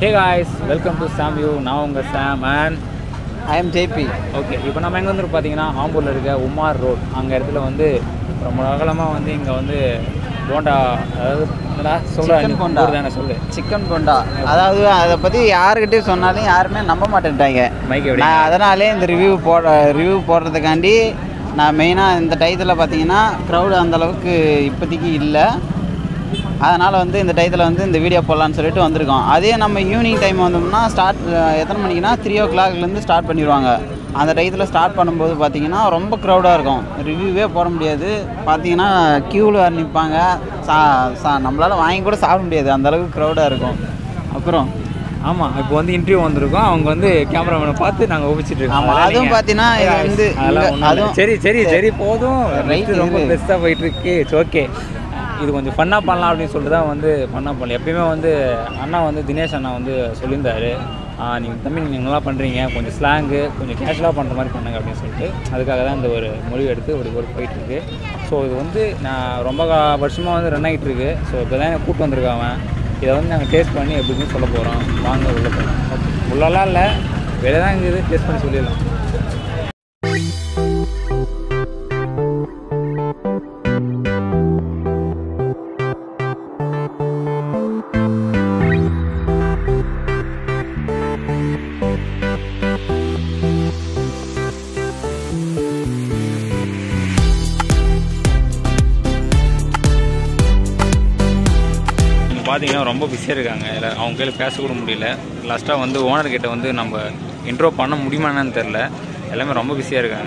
Hey guys welcome to Sam you நான் உங்கள் Sam and I am JP okay இப்போ நம்ம எங்கே வந்து பார்த்தீங்கன்னா ஆம்பூரில் இருக்க உமார் ரோட் அங்கே இடத்துல வந்து ரொம்ப அகலமாக வந்து இங்கே வந்து போண்டா அதாவது என்னடா Chicken சொல்கிறேன் போண்டா. தானே சொல்லு சிக்கன் போண்டா அதாவது அதை பற்றி யாருக்கிட்டையும் சொன்னாலும் யாருமே நம்ப மாட்டேன்ட்டாங்க மைக் எப்படி நான் அதனாலே இந்த ரிவ்யூ போட ரிவ்யூ போடுறதுக்காண்டி நான் மெயினாக இந்த டயத்தில் பார்த்தீங்கன்னா க்ரௌடு அந்தளவுக்கு இப்போதைக்கு இல்லை அதனால் வந்து இந்த டயத்தில் வந்து இந்த வீடியோ போடலான்னு சொல்லிட்டு வந்திருக்கோம் அதே நம்ம ஈவினிங் டைம் வந்தோம்னா ஸ்டார்ட் எத்தனை மணிக்குன்னா த்ரீ ஓ கிளாக்லேருந்து ஸ்டார்ட் பண்ணிடுவாங்க அந்த டயத்தில் ஸ்டார்ட் பண்ணும்போது பார்த்தீங்கன்னா ரொம்ப க்ரௌடாக இருக்கும் ரிவ்யூவே போட முடியாது பார்த்தீங்கன்னா க்யூவில் நிற்பாங்க சா சா நம்மளால் வாங்கி கூட சாப்பிட முடியாது அந்த அளவுக்கு க்ரௌடாக இருக்கும் அப்புறம் ஆமாம் இப்போ வந்து இன்டர்வியூ வந்திருக்கோம் அவங்க வந்து கேமராமேனை பார்த்து நாங்கள் ஒப்பிச்சிட்டு இருக்கோம் ஆமா, அதெல்லாம் அதுவும் நீங்க- பார்த்தீங்கன்னா இது Guys, வந்து அதெல்லாம் இங்க- ஒண்ணும் இல்ல. அதுவும் சரி சரி சரி போதும் Right, Next ரொம்ப இரு. பெஸ்ட்டாக போயிட்டு இருக்கு இட்ஸ் ஓகே இது கொஞ்சம் ஃபன்னாக பண்ணலாம் அப்படின்னு சொல்லிட்டு தான் வந்து ஃபன்னாக பண்ணலாம் எப்பயுமே வந்து அண்ணா வந்து தினேஷ் அண்ணா வந்து சொல்லியிருந்தாரு நீங்கள் தம்பி நீங்கள் நல்லா பண்ணுறீங்க கொஞ்சம் ஸ்லாங்கு கொஞ்சம் கேஷுவலாக பண்ணுற மாதிரி பண்ணுங்க அப்படின்னு சொல்லிட்டு அதுக்காக தான் இந்த ஒரு முடிவு எடுத்து ஒரு ஒரு போயிட்டுருக்கு ஸோ இது வந்து நான் ரொம்ப கா- வருஷமாக வந்து ரன் ஆகிட்டு இருக்கு ஸோ இப்போ தான் எனக்கு கூப்பிட்டு வந்திருக்காங்க இதை வந்து நாங்கள் டேஸ்ட் பண்ணி எப்படின்னு சொல்ல போகிறோம் வாங்க உள்ளே போகலாம் ஓகே உள்ளலாம் இல்லை வெளியே தான் இருக்குது டேஸ்ட் பண்ணி சொல்லிடலாம் நீங்கள் பார்த்தீங்கன்னா ரொம்ப பிஸியாக இருக்காங்க இல்லை அவங்க கையில் பேச கூட முடியல லாஸ்ட்டாக வந்து ஓனர் கிட்ட வந்து நம்ம இன்ட்ரோ பண்ண முடியுமா என்னன்னு தெரில எல்லாமே ரொம்ப பிஸியாக இருக்காங்க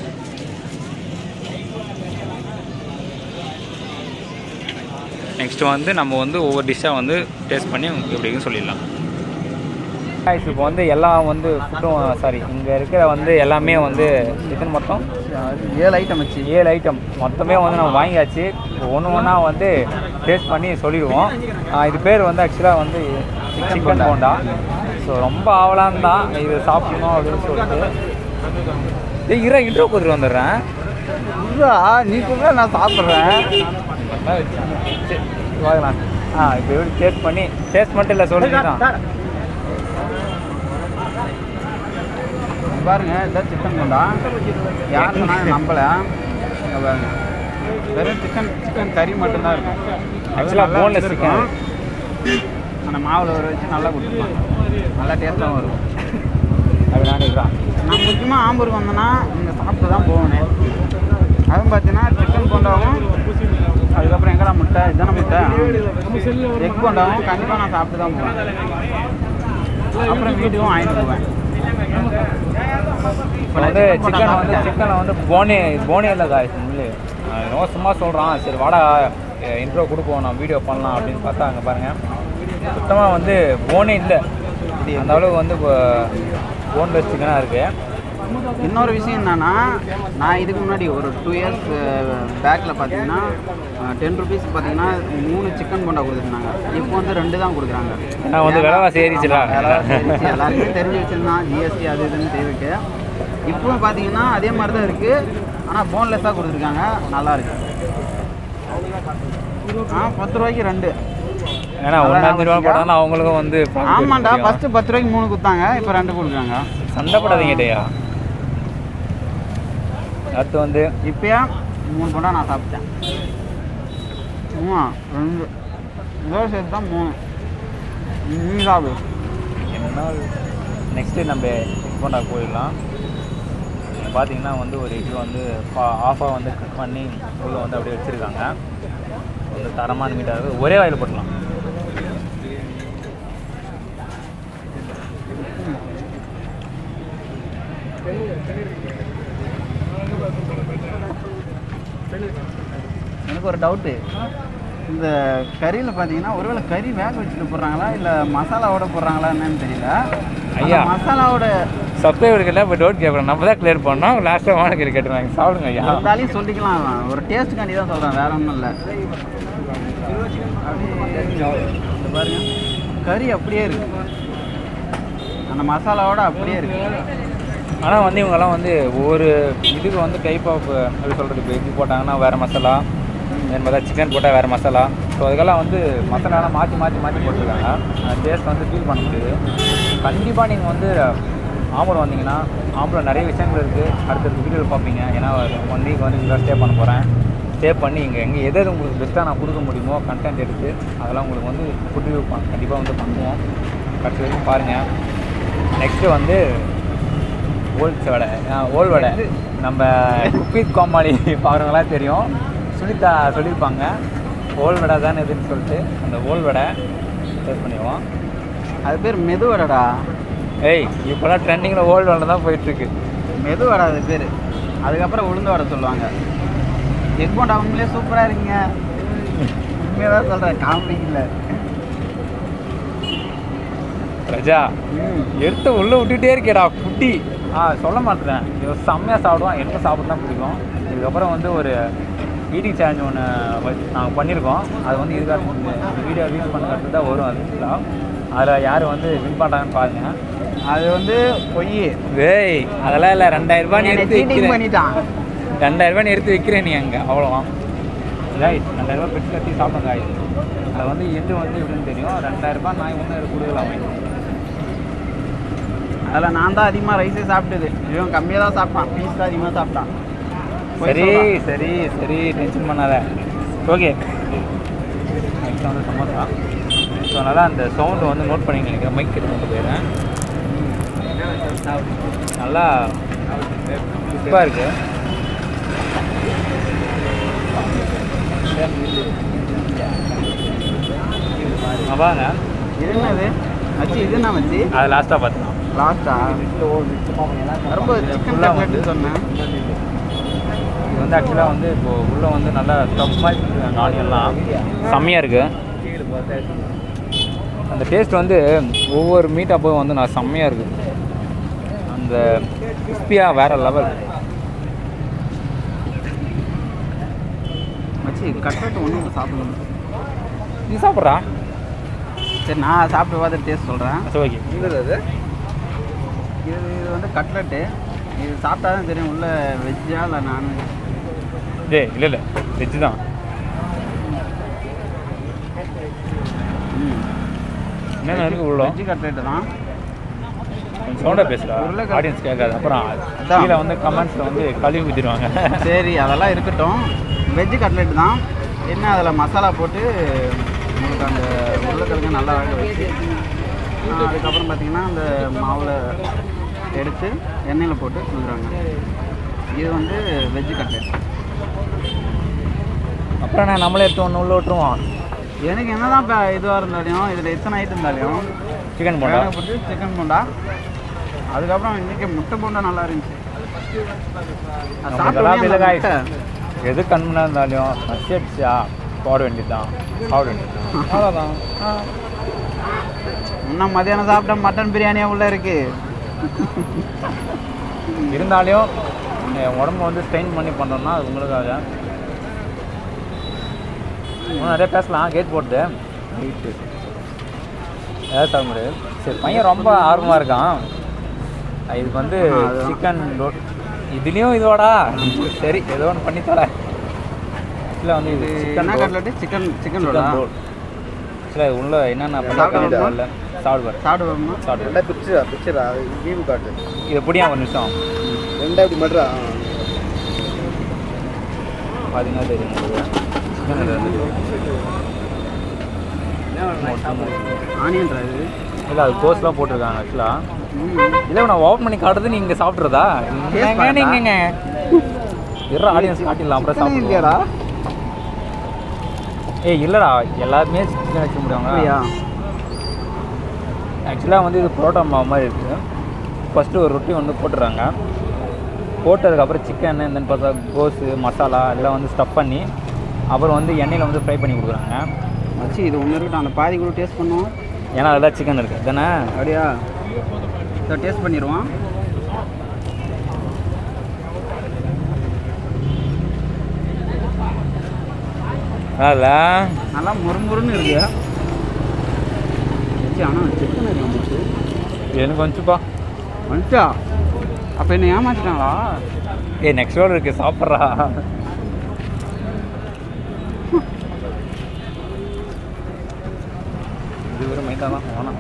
நெக்ஸ்ட் வந்து நம்ம வந்து ஒவ்வொரு டிஷ்ஷாக வந்து டேஸ்ட் பண்ணி எப்படின்னு சொல்லிடலாம் இப்போ வந்து எல்லாம் வந்து ஃபுட்டும் சாரி இங்கே இருக்கிற வந்து எல்லாமே வந்து எத்தனை மொத்தம் ஏழு ஐட்டம் வச்சு ஏழு ஐட்டம் மொத்தமே வந்து நம்ம வாங்கியாச்சு ஒன்று ஒன்றா வந்து டேஸ்ட் பண்ணி சொல்லிடுவோம் ஆஹ் இது பேர் வந்து ஆக்சுவலாக வந்து சிக்கன் போண்டா ஸோ ரொம்ப ஆவலான்னு தான் இது சாப்பிடணும் அப்படின்னு சொல்லிட்டு ஏய் இற இன்ட்ரோ கொடுத்துட்டு வந்துடுறேன் நீ கூட நான் சாப்பிட்றேன் சரி, வாங்கலாம் ஆ இப்போ எப்படி டேஸ்ட் பண்ணி டேஸ்ட் மட்டும் இல்லை சொல்லிட்டு பாருங்க இதான் சிக்கன் போண்டா யார் சொன்னாலும் நம்பல இங்க பாருங்க வெறும் சிக்கன் சிக்கன் கறி மட்டும்தான் இருக்கும் அது Actually, நல்லா boneless இருக்கும். அந்த மாவில் ஊற வச்சு நல்லா கொடுத்துருப்பாங்க நல்லா டேஸ்ட்டாகவும் இருக்கும் அப்படி நினைக்கிறான் நான் முக்கியமாக ஆம்பூருக்கு வந்தேன்னா இங்கே சாப்பிட்டு தான் போகணும் அதுவும் பார்த்தீங்கன்னா சிக்கன் போண்டாவும் அதுக்கப்புறம் எங்கடா முட்டை இதான முட்டை எக் போண்டாவும் கண்டிப்பாக நான் சாப்பிட்டு தான் போவேன் அப்புறம் வீட்டுக்கும் வாங்கிட்டு போவேன் இப்போ வந்து சிக்கனை வந்து சிக்கனை வந்து போனே போனே இல்லை காய் முள்ளு என்னவோ சும்மா சொல்கிறான் சரி வாடா இன்ட்ரோ கொடுப்போம் நான் வீடியோ பண்ணலாம் அப்படின்னு பார்த்தா அங்கே பாருங்கள் சுத்தமாக வந்து போனே இல்லை அந்த அளவுக்கு வந்து இப்போ போன்லெஸ் சிக்கனாக இருக்குது இன்னொரு விஷயம் என்னன்னா நான் இதுக்கு முன்னாடி ஒரு டூ இயர்ஸ் பேக்கில் பார்த்தீங்கன்னா டென் ருபீஸ் பார்த்தீங்கன்னா மூணு சிக்கன் போண்டா கொடுத்துருந்தாங்க இப்போ வந்து ரெண்டு தான் கொடுக்குறாங்க ஏன்னா வந்து விலைவாசி ஏறிச்சுல. விலைவாசி ஏறிச்சு. எல்லாருக்கும் தெரிஞ்சு வச்சிருந்தான் ஜிஎஸ்டி அது இதுன்னு தேவைக்கு இப்பவும் பார்த்தீங்கன்னா அதே மாதிரி தான் இருக்குது ஆனால் போன்லெஸ்ஸாக கொடுத்துருக்காங்க நல்லா இருக்கு ஆ பத்து ரூபாய்க்கு ரெண்டு ஏன்னா ஒன்றாந்தே ரூபா போட்டாங்கன்னா அவங்களுக்கும் வந்து profit ஆமாண்டா தெரியும். ஃபஸ்ட்டு பத்து ரூபாய்க்கு மூணு கொடுத்தாங்க இப்போ ரெண்டு கொடுக்குறாங்க சண்டைப்படாதீங்க டேயா அடுத்து வந்து இப்போயா மூணு போண்டா நான் சாப்பிட்டேன் மூணா ரெண்டு இதோட சேர்த்து தான் மூணு நீ சாப்பிடு என்ன நெக்ஸ்ட்டு நம்ம போண்டா போயிடலாம் இங்க பார்த்தீங்கன்னா வந்து ஒரு இது வந்து ஆஃபாக வந்து கட் பண்ணி உள்ள வந்து அப்படியே வச்சுருக்காங்க வந்து தரமான மீட்டாக இருக்குது ஒரே வாயில் போட்டலாம் எனக்கு ஒரு டவுட்டு இந்த கறியில் பார்த்தீங்கன்னா ஒருவேளை கறி வேக வச்சுட்டு போடுறாங்களா இல்லை மசாலாவோட போடுறாங்களா என்னன்னு தெரியல ஐயா. அந்த மசாலாவோட சப்ஸ்கிரைபர்கள் இப்போ டவுட் கேட்குறோம் நம்ம தான் கிளியர் பண்ணோம் லாஸ்ட்டாக வாங்க கேள்வி கேட்டுருவாங்க சாப்பிடுங்க ஐயா இருந்தாலையும் சொல்லிக்கலாம் அவன். ஒரு டேஸ்ட்டுக்காண்டி தான் சொல்கிறேன் வேற ஒன்றும் இல்லை இந்த பாருங்க கறி அப்படியே இருக்கு அந்த மசாலாவோட அப்படியே இருக்கு ஆனால் வந்து இவங்கெல்லாம் வந்து ஒவ்வொரு இதுக்கு வந்து டைப் ஆஃப் எப்படி சொல்கிறது இப்போ எக் போட்டாங்கன்னா வேறு மசாலா வேறு பார்த்தா சிக்கன் போட்டால் வேறு மசாலா ஸோ அதுக்கெல்லாம் வந்து மசாலாலாம் மாற்றி மாற்றி மாற்றி போட்டிருக்காங்க அந்த டேஸ்ட் வந்து ஃபீல் பண்ண முடியுது கண்டிப்பாக நீங்கள் வந்து ஆம்பூர் வந்தீங்கன்னா ஆம்பூரில் நிறைய விஷயங்கள் இருக்குது அடுத்தடுத்த வீடியோவில் பார்ப்பீங்க ஏன்னா ஒன் வீக் வந்து இங்கே ஸ்டே பண்ண போகிறேன் ஸ்டே பண்ணி இங்கே எங்கே எது எது உங்களுக்கு பெஸ்ட்டாக நான் கொடுக்க முடியுமோ கண்டென்ட் எடுத்து அதெல்லாம் உங்களுக்கு வந்து ஃபுட் ரிவ்யூ கண்டிப்பாக வந்து பண்ணுவோம் கடைசி வரைக்கும் பாருங்கள் நெக்ஸ்ட்டு வந்து ஓல்ஸ் வடை ஓல் வடை நம்ம குப்பீத் கோமாளி பார்க்குறவங்களாம் தெரியும் சுனிதா சொல்லியிருப்பாங்க ஓல் வடை தானே இதுன்னு சொல்லிட்டு அந்த ஓல் வடை டேஸ்ட் பண்ணிடுவோம் அது பேர் மெதுவடடா ஏய் இப்போலாம் ட்ரெண்டிங்கில் ஓல்டு வடை தான் போயிட்டுருக்கு மெதுவடை அது பேர் அதுக்கப்புறம் உளுந்து வடை சொல்லுவாங்க எக் போண்டா உண்மையிலே சூப்பராக இருக்கீங்க உண்மையாக தான் சொல்கிறேன் காமெடி இல்லை ரஜா எடுத்து உள்ளே விட்டுட்டே இருக்கேடா குட்டி ஆ சொல்ல மாட்டேன் இவன் செம்மையாக சாப்பிடுவான் எனக்கு சாப்பிட தான் பிடிக்கும் இதுக்கப்புறம் வந்து ஒரு ஈட்டிங் சேலஞ்ச் ஒன்று நாங்கள் பண்ணியிருக்கோம் அது வந்து இதுக்காக இந்த வீடியோ ரீல்ஸ் பண்ணுறது தான் வரும் அது அதில் யார் வந்து வின் பண்ணுறாங்கன்னு பாருங்க அது வந்து பொய் ஏய் அதெல்லாம் இல்லை ரெண்டாயிரம் ரூபாய் நீ எடுத்து சீட்டிங் வைக்கிறேன் பண்ணிட்டான் ரெண்டாயிரம் ரூபாய் நீ எடுத்து வைக்கிறேன் நீ அங்கே அவ்வளோதான் காய்ஸ் ரெண்டாயிரம் ரூபாய் பெற்று கட்டி சாப்பிட்டோம் காய்ஸ் அது வந்து எண்டு வந்து எப்படின்னு தெரியும் ரெண்டாயிரம் ரூபாய் நான் ஒன்று கொடுக்கலாம் அவன் அதில் நான் தான் அதிகமாக ரைஸே சாப்பிட்டது இவன் கம்மியாக தான் சாப்பிட்டான் பீஸ் தான் அதிகமாக சாப்பிட்டான் பொய் சரி சொல்றான். சரி சரி டென்ஷன் பண்ணாத ஓகே நெக்ஸ்ட் வந்து சமோசா ஸோ அதனால் அந்த சவுண்டு வந்து நோட் பண்ணி நினைக்கிறேன் மைக் எடுத்து கொண்டு போயிடுறேன் நல்லா சூப்பராக இருக்குது அப்பாங்க இது என்னது மச்சி இது என்ன மச்சி அது லாஸ்ட்டாக பார்த்துக்கலாம் லாஸ்டா ரொம்ப சிக்கன் ஃபுல்லாக வந்து கட்லெட்னு சொன்னேன் இது வந்து ஆக்சுவலாக வந்து இப்போ உள்ளே வந்து நல்லா ஸ்டஃப் மாதிரி கொடுத்துருக்காங்க ஆனியன்லாம் செம்மையாக இருக்குது அந்த டேஸ்ட் வந்து ஒவ்வொரு மீட் அப்போ வந்து நான் செம்மையாக இருக்குது அந்த கிறிஸ்பியாக வேறு லெவல் மச்சி கட்லெட் ஒன்று சாப்பிடணும் நீ சாப்பிட்றா சரி நான் சாப்பிட்டு பார்த்து டேஸ்ட் சொல்கிறேன் சரி ஓகே இது இது வந்து கட்லெட்டு இது சாப்பிட்டா தான் தெரியும் உள்ள வெஜ்ஜா இல்லை நான்வெஜ் டேய் இல்லை இல்லை வெஜ்ஜு தான் என்னென்ன இருக்குது உள்ள வெஜ்ஜு கட்லெட்டு தான் கொஞ்சம் சவுண்டாக பேசுகிறா உருளைக்கிழங்கு. ஆடியன்ஸ் கேட்காது அப்புறம் அதான். கீழே வந்து கமெண்ட்ஸில் வந்து கழுவி ஊற்றிடுவாங்க சரி அதெல்லாம் இருக்கட்டும் வெஜ்ஜு கட்லெட் தான் என்ன அதில் மசாலா போட்டு உங்களுக்கு அந்த உருளைக்கிழங்கு நல்லா வேக வச்சு ஆ, அதுக்கப்புறம் பார்த்தீங்கன்னா அந்த மாவில் எடுத்து எண்ணெயில் போட்டு கொடுக்குறாங்க இது வந்து வெஜ்ஜு கட்லெட் அப்புறம் நான் நம்மளே எடுத்து ஒன்று உள்ள விட்டுருவோம் எனக்கு என்ன தான் இப்போ இதுவாக இருந்தாலையும் இதில் எத்தனை ஐட்டம் இருந்தாலையும் சிக்கன் போண்டா வேக போட்டு சிக்கன் போண்டா அதுக்கப்புறம் இன்றைக்கி முட்டை போண்டா நல்லா இருந்துச்சு அது நமக்கு சாப்பிட்ட இதெல்லாம் உடனே இல்லை அந்த guys. முட்டை எது கண்முன்னா இருந்தாலும் பசி அடிச்சா போட வேண்டியது தான் சாப்பிட வேண்டியது தான் அவ்வளோதான் இன்னும் மதியானம் சாப்பிட்ட மட்டன் பிரியாணியாக உள்ள இருக்கு இருந்தாலும் என் உடம்ப வந்து ஸ்ட்ரெயின் பண்ணி பண்ணுறோம்னா அது உங்களுக்காக இன்னும் நிறைய பேசலாம் கேட் போட்டு நைட்டு ஏதாவது சாப்பிட முடியாது சரி பையன் ரொம்ப ஆர்வமாக இருக்கான் அஹ் இதுக்கு வந்து ஆ, அதுதான். சிக்கன் ரோட் இதுலேயும் இதோடா சரி ஏதோ ஒன்று பண்ணி தரேன் இல்லை வந்து இது இது சிக்கன் என்ன கட்லெட்டு சிக்கன் சிக்கன் ரோலா சிக்கன் ரோல் இல்லை உள்ள என்னென்ன சாப்பிட பண்ணிருக்காங்க முடியுமா? இல்லை சாப்பிடுவார் சாப்பிடுவோமா சாப்பிடுவார் ரெண்டா பிக்சரா பிக்சரா வியூ காட்டு இது எப்படியா ஒரு நிமிஷம் ரெண்டா இப்படி மட்டும் பார்த்தீங்கன்னா தெரியும் உங்களுக்கு. சிக்கன் இது வந்து ஆனியன் இது இல்லை அது கோஸ்லாம் போட்டிருக்காங்க ஆக்சுவலாக ம். இல்லை நான் ஓப்பன் பண்ணி காட்டுறது நீங்கள் சாப்பிட்றதா Taste பண்ணட்டா? நீங்க இருற ஆடியன்ஸ் காட்டிடலாம் அப்புறம் சிக்கனே இல்லையாடா சாப்பிடுவோம் ஏய் இல்லைடா எல்லாருமே சிக்கன் வச்சு முடியாங்க அப்படியா ஆக்சுவலாக வந்து இது புரோட்டா மாவு மாதிரி இருக்குது ஃபஸ்ட்டு ஒரு ரொட்டி வந்து போட்டுடுறாங்க போட்டதுக்கப்புறம் சிக்கன் தென் பார்த்தா கோஸு மசாலா எல்லாம் வந்து ஸ்டஃப் பண்ணி அப்புறம் வந்து எண்ணெயில் வந்து ஃப்ரை பண்ணி கொடுக்குறாங்க மச்சி இது ஒன்று இருக்கட்டும் அந்த பாதி கூட டேஸ்ட் பண்ணுவோம் ஏன்னா அதெல்லாம் சிக்கன் இருக்குது தானே அப்படியா இதை டேஸ்ட் பண்ணிடுவோம் அதில் நல்லா முறுமுறுன்னு இருக்கு மச்சி ஆனால் சிக்கன் இருக்கு மச்சி எனக்கு வந்துச்சுப்பா வந்துச்சா அப்போ என்ன ஏமாத்திட்டாங்களா ஏய் நெக்ஸ்ட் ரோல் இருக்குது சாப்பிட்றா லைட்டாக தான் வேணாம்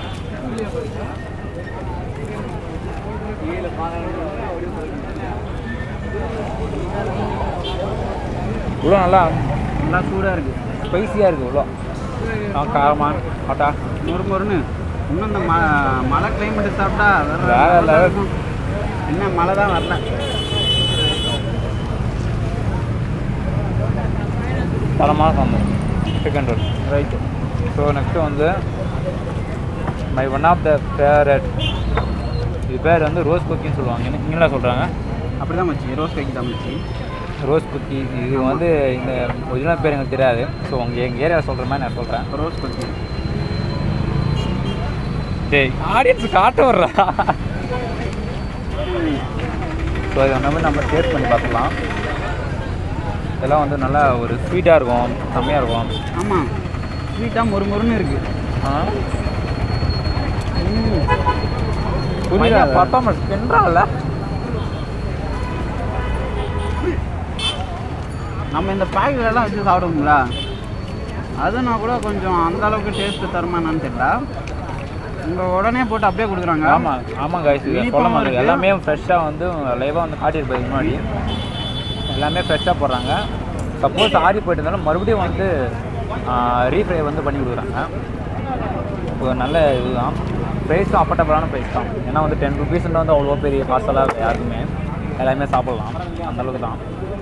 இவ்வளோ நல்லா நல்லா சூடாக இருக்குது ஸ்பைஸியாக இருக்குது இவ்வளோ ஆ காரமாக ஆட்டா மொறு மொறுன்னு இன்னும் இந்த ம மழை கிளைமேட் சாப்பிட்டா வேற level. இருக்கும். என்ன மழை தான் வரல தரமாக Santhome chicken roll right so next வந்து my one of the favourite இது பேர் வந்து ரோஸ் குக்கின்னு சொல்லுவாங்க என்ன இங்கெல்லாம் சொல்கிறாங்க அப்படி தான் மச்சி ரோஸ் கேக் தான் மச்சி ரோஸ் குக்கி இது வந்து இந்த ஒரிஜினல் பேர் எனக்கு தெரியாது ஸோ உங்கள் எங்கள் ஏரியா சொல்கிற மாதிரி நான் சொல்கிறேன் ரோஸ் குக்கி டேய் ஆடியன்ஸ் காட்ட வர்றா ஸோ இதை நம்ம நம்ம டேஸ்ட் பண்ணி பார்க்கலாம் இதெல்லாம் வந்து நல்லா ஒரு ஸ்வீட்டாக இருக்கும் செம்மையாக இருக்கும் ஆமாம் ஸ்வீட்டாக மொறு மொறுன்னு இருக்குது ஆ புரியல பர்ஃபார்மன்ஸ் பென்றால நம்ம இந்த packet எல்லாம் வச்சு சாப்பிடுவோங்களா அதுனா கூட கொஞ்சம் அந்த அளவுக்கு டேஸ்ட் தருமா என்னன்னு தெரியல இங்கே உடனே போட்டு அப்படியே கொடுக்குறாங்க ஆமாம் ஆமாம் guys இது சொல்ல இனிப்பாவும் மாட்டேங்குது இருக்கு. எல்லாமே ஃப்ரெஷ்ஷாக வந்து லைவாக வந்து காட்டியிருப்பது முன்னாடி எல்லாமே ஃப்ரெஷ்ஷாக போடுறாங்க சப்போஸ் ஆறி போயிட்டு இருந்தாலும் மறுபடியும் வந்து ரீஃப்ரை வந்து பண்ணி கொடுக்குறாங்க ஒரு நல்ல இதுதான் ப்ரைஸும் அப்பட்டபுளான ப்ரைஸ் தான் ஏன்னா வந்து டென் ருபீஸ்ன்றது வந்து அவ்வளோ பெரிய காசெல்லாம் இல்லை யாருக்குமே எல்லாமே சாப்பிட்லாம் அந்த அளவுக்கு தான்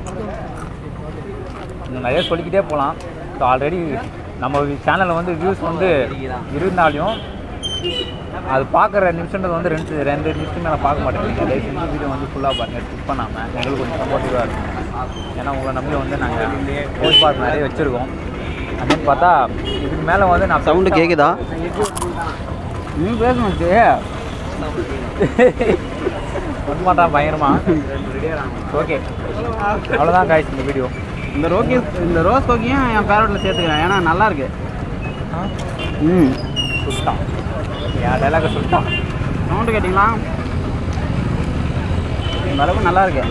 இன்னும் நிறைய சொல்லிக்கிட்டே போகலாம் ஸோ ஆல்ரெடி நம்ம சேனலில் வந்து வியூஸ் வந்து இருந்தாலையும் அது பார்க்குற நிமிஷன்றது வந்து ரெண்டு ரெண்டு நிமிஷம் மேலே பார்க்க மாட்டேங்கிறீங்க தயவு செஞ்சு வீடியோ வந்து ஃபுல்லாக பாருங்கள் ஸ்கிப் பண்ணாமல் எங்களுக்கு கொஞ்சம் சப்போர்ட்டிவாக இருக்கும் ஏன்னா உங்களை நம்பி வந்து நாங்கள் போஸ்ட் பார்க் நிறைய வச்சுருக்கோம் அப்படின்னு பார்த்தா இதுக்கு மேலே வந்து நான் சவுண்டு கேட்குதா நீ பேசணும் பண்ண மாட்டான் பயங்கரமா ஓகே அவ்வளோதான் காய்ச்சி இந்த வீடியோ இந்த ரோக்கி இந்த ரோஸ் கோக்கியும் என் பேரோட்டில் சேர்த்துக்கிறேன் ஏன்னா நல்லா இருக்கு ம் சுட்டான் என் டைலாக சுட்டான் சவுண்டு கேட்டிங்களா இந்த அளவுக்கு நல்லா இருக்கு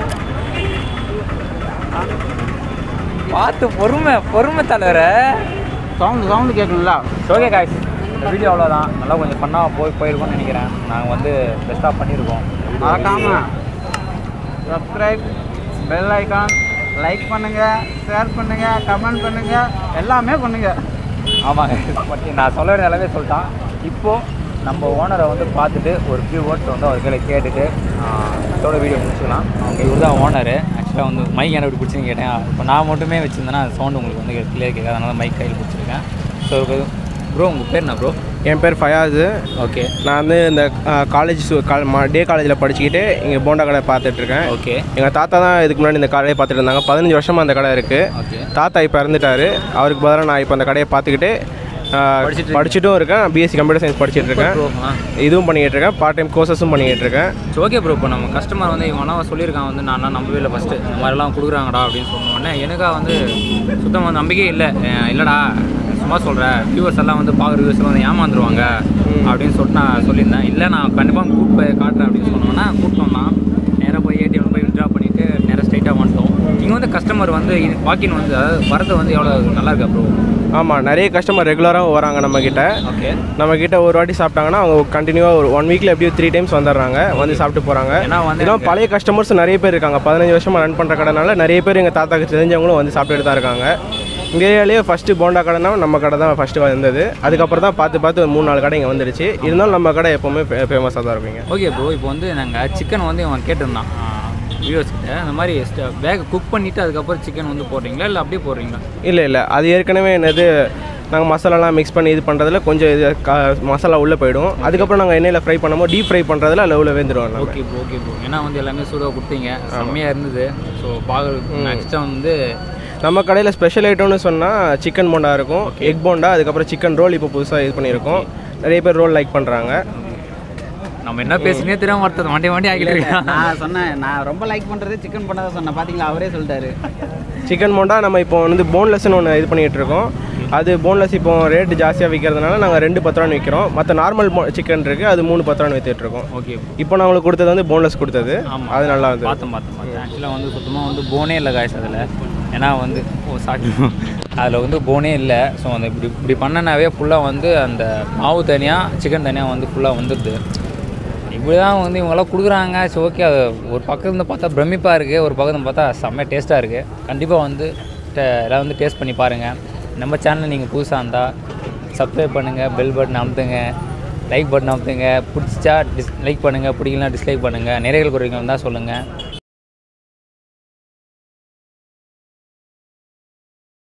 பார்த்து பொறுமை பொறுமை தலைவர சவுண்டு சவுண்டு கேட்கணும்ல ஓகே காய்ஸ் இந்த வீடியோ அவ்வளோதான் நல்லா கொஞ்சம் பண்ணால் போய் போயிருக்கோம்னு நினைக்கிறேன் நாங்கள் வந்து பெஸ்ட்டாக பண்ணியிருக்கோம் மறக்காம சப்ஸ்கிரைப் பெல் ஐகான் லைக் பண்ணுங்க ஷேர் பண்ணுங்க கமெண்ட் பண்ணுங்க எல்லாமே பண்ணுங்க ஆமாங்க பட் நான் சொல்ல வேண்டிய எல்லாமே சொல்லிட்டான் இப்போது நம்ம ஓனரை வந்து பார்த்துட்டு ஒரு ஃபியூ வேர்ட்ஸ் வந்து அவர் கையில் கேட்டுட்டு ஆஹ், இதோட வீடியோ முடிச்சுக்கலாம் அவங்க இவர் தான் ஓனரு ஆக்சுவலாக வந்து மைக் என்ன இப்படி பிடிச்சின்னு கேட்டேன் இப்போ நான் மட்டுமே வச்சுருந்தேன்னா சவுண்ட் உங்களுக்கு வந்து கிளியர் கேட்காது அதனால மைக் கையில் பிடிச்சிருக்கேன் ஸோ ப்ரோ உங்கள் பேர் என்ன ப்ரோ என் பேர் ஃபயாஸு ஓகே நான் வந்து இந்த காலேஜ் டே காலேஜில் படிச்சுக்கிட்டு இங்கே போண்டா கடை பார்த்துட்ருக்கேன் ஓகே எங்கள் தாத்தா தான் இதுக்கு முன்னாடி இந்த கடையை பார்த்துட்டு இருந்தாங்க பதினஞ்சு வருஷமாக அந்த கடை இருக்குது ஓகே தாத்தா இப்போ இறந்துட்டாரு அவருக்கு பதிலாக நான் இப்போ அந்த கடையை பார்த்துக்கிட்டு ஆ, படிச்சிட்டு படிச்சுட்டும் இருக்கேன் பிஎஸ்சி கம்ப்யூட்டர் சயின்ஸ் படிச்சுட்டு இருக்கேன் ப்ரோ ஆ இதுவும் பண்ணிக்கிட்டு இருக்கேன் பார்ட் டைம் கோர்சஸும் பண்ணிக்கிட்டு இருக்கேன் சரி ஓகே ப்ரோ இப்போ நம்ம கஸ்டமர் வந்து இவனா சொல்லியிருக்கான் வந்து நான் நம்பவே இல்லை ஃபஸ்ட்டு இந்த மாதிரிலாம் கொடுக்குறாங்கடா அப்படின்னு சொன்ன உடனே எனக்கா வந்து சுத்தமாக நம்பிக்கையே இல்லை அஹ் இல்லைடா சும்மா சொல்கிறேன் வியூவர்ஸ் எல்லாம் வந்து பார்க்குற வியூவர்ஸ் எல்லாம் வந்து ஏமாந்துருவாங்க அப்படின்னு சொல்லிட்டு நான் சொல்லியிருந்தேன் இல்லை நான் கண்டிப்பாக கூப்பிட்டு போய் காட்டுறேன் அப்படின்னு சொன்னோன்னா கூப்பிட்டோம்னா நேராக போய் ஏடிஎம் போய் வித்ட்ரா பண்ணிவிட்டு நேராக ஸ்ட்ரைட்டாக வந்துட்டோம் இங்கே வந்து கஸ்டமர் வந்து வாக்கின் வந்து அதாவது வரது வந்து எவ்வளோ நல்லா இருக்கா ப்ரோ ஆமாம் நிறைய கஸ்டமர் ரெகுலராக வராங்க நம்மக்கிட்ட ஓகே நம்மக்கிட்ட ஒரு வாட்டி சாப்பிட்டாங்கன்னா அவங்க கண்டினியூவாக ஒரு ஒன் வீக்கில் எப்படியும் த்ரீ டைம்ஸ் வந்துடுறாங்க வந்து சாப்பிட்டு போகிறாங்க ஏன்னா வந்து இதெல்லாம் பழைய கஸ்டமர்ஸ் நிறைய பேர் இருக்காங்க பதினஞ்சு வருஷமாக ரன் பண்ணுற கடைனால நிறைய பேர் எங்கள் தாத்தாக்கு தெரிஞ்சவங்களும் வந்து சாப்பிட்டுட்டு தான் இருக்காங்க இந்த ஏரியாலேயே ஃபஸ்ட்டு போண்டா கடைனா நம்ம கடை தான் ஃபஸ்ட்டு வந்தது அதுக்கப்புறம் தான் பார்த்து பார்த்து ஒரு மூணு நாலு கடை இங்கே வந்துடுச்சு இருந்தாலும் நம்ம கடை எப்போவுமே ஃபேமஸாக தான் இருப்பீங்க ஓகே ப்ரோ இப்போ வந்து நாங்கள் சிக்கன் வந்து அவன் கேட்டிருந்தான் வியூவர்ஸ் கிட்ட இந்த மாதிரி பேக் குக் பண்ணிவிட்டு அதுக்கப்புறம் சிக்கன் வந்து போடுறீங்களா இல்லை அப்படியே போடுறீங்களா இல்லை இல்லை அது ஏற்கனவே என்னது நாங்கள் மசாலாலாம் மிக்ஸ் பண்ணி இது பண்ணுறதுல கொஞ்சம் இது க மசாலா உள்ளே போயிடும் அதுக்கப்புறம் நாங்கள் எண்ணெயில் ஃப்ரை பண்ணும்போது டீப் ஃப்ரை பண்ணுறதுல அதில் உள்ள வெந்துடும் நம்ம ஓகே ப்ரோ ஓகே ப்ரோ ஏன்னா வந்து எல்லாமே சூடாக கொடுத்தீங்க செம்மையாக இருந்தது ஸோ பார்க்குறது நெக்ஸ்ட்டாக வந்து நம்ம கடையில் ஸ்பெஷல் ஐட்டம்னு சொன்னால் சிக்கன் போண்டா இருக்கும் எக் போண்டா அதுக்கப்புறம் சிக்கன் ரோல் இப்போ புதுசாக இது பண்ணியிருக்கோம் நிறைய பேர் ரோல் லைக் பண்ணுறாங்க நம்ம என்ன பேசுனே தெரியாம ஒருத்தர் வண்டி வண்டி ஆகிட்டு இருக்கான் நான் சொன்னேன் நான் ரொம்ப லைக் பண்ணுறது சிக்கன் பண்ணதை சொன்னேன் பார்த்தீங்களா அவரே சொல்லிட்டாரு சிக்கன் போண்டா நம்ம இப்போ வந்து போன்லெஸ்னு ஒன்று இது பண்ணிகிட்டு இருக்கோம் அது போன்லெஸ் இப்போ ரேட் ஜாஸ்தியாக விற்கிறதுனால நாங்கள் ரெண்டு பத்து ரூபான்னு விற்கிறோம் மற்ற நார்மல் சிக்கன் இருக்குது அது மூணு பத்து ரூபான்னு விற்றுட்டு இருக்கோம் ஓகே இப்போ நான் உங்களுக்கு கொடுத்தது வந்து போன்லெஸ் கொடுத்தது ஆமாம் அது நல்லா இருந்தது பார்த்தேன் பார்த்தேன் பார்த்தேன் ஆக்சுவலாக வந்து சுத்தமாக வந்து போனே இல்லை காய்ஸ் அதில் ஏன்னா வந்து ஓ சாரி அதில் வந்து போனே இல்லை ஸோ அந்த இப்படி இப்படி பண்ணனாவே ஃபுல்லாக வந்து அந்த மாவு தனியாக சிக்கன் தனியாக வந்து ஃபுல்லாக வந்துடுது இப்படி தான் வந்து இவங்கெல்லாம் கொடுக்குறாங்க சரி ஓகே அது ஒரு பக்கத்துல பார்த்தா பிரமிப்பாக இருக்குது ஒரு பக்கத்துல பார்த்தா செம்ம டேஸ்ட்டாக இருக்குது கண்டிப்பாக வந்து டே- எல்லாம் வந்து டேஸ்ட் பண்ணி பாருங்கள் நம்ம சேனல் நீங்கள் புதுசாக இருந்தால் சப்ஸ்கிரைப் பண்ணுங்கள் பெல் பட்டன் அமுத்துங்க லைக் பட்டன் அமுத்துங்க பிடிச்சா டிஸ் லைக் பண்ணுங்கள் பிடிக்கலாம் டிஸ்லைக் பண்ணுங்கள் நிறைய குறைகள் வந்தால் சொல்லுங்கள்